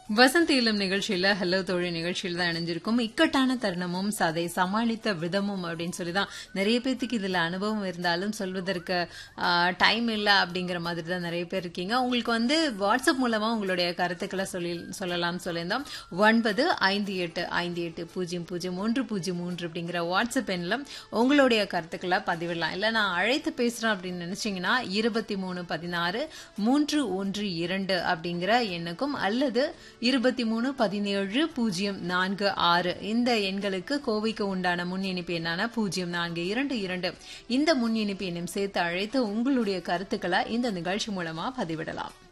வசந்த் இளம் நிகழ்ச்சியில ஹலோ தோழி நிகழ்ச்சியில தான் இணைஞ்சிருக்கும் இக்கட்டான தருணமும் அதை சமாளித்த விதமும் அப்படின்னு சொல்லி தான் நிறைய பேத்துக்கு இதுல அனுபவம் இருந்தாலும் சொல்வதற்கு டைம் இல்லை அப்படிங்கிற மாதிரி தான் நிறைய பேர் இருக்கீங்க உங்களுக்கு வந்து வாட்ஸ்அப் மூலமா உங்களுடைய கருத்துக்களை சொல்லி சொல்லலாம் சொல்லியிருந்தோம் ஒன்பது ஐந்து எட்டு ஐந்து எட்டு பூஜ்ஜியம் பூஜ்ஜியம் ஒன்று பூஜ்ஜியம் மூன்று அப்படிங்கிற வாட்ஸ்அப் எண்ணில் உங்களுடைய கருத்துக்களை பதிவிடலாம் இல்லை நான் அழைத்து பேசுறேன் அப்படின்னு நினைச்சீங்கன்னா இருபத்தி மூணு பதினாறு மூன்று ஒன்று இரண்டு அப்படிங்கிற எண்ணுக்கும் அல்லது இருபத்தி மூணு பதினேழு பூஜ்ஜியம் நான்கு ஆறு இந்த எண்களுக்கு கோவைக்கு உண்டான முன் இணைப்பு எண்ணான பூஜ்ஜியம் நான்கு இரண்டு இரண்டு இந்த முன் இணைப்பு எண்ணையும் சேர்த்து அழைத்து உங்களுடைய கருத்துக்களை இந்த நிகழ்ச்சி மூலமா பதிவிடலாம்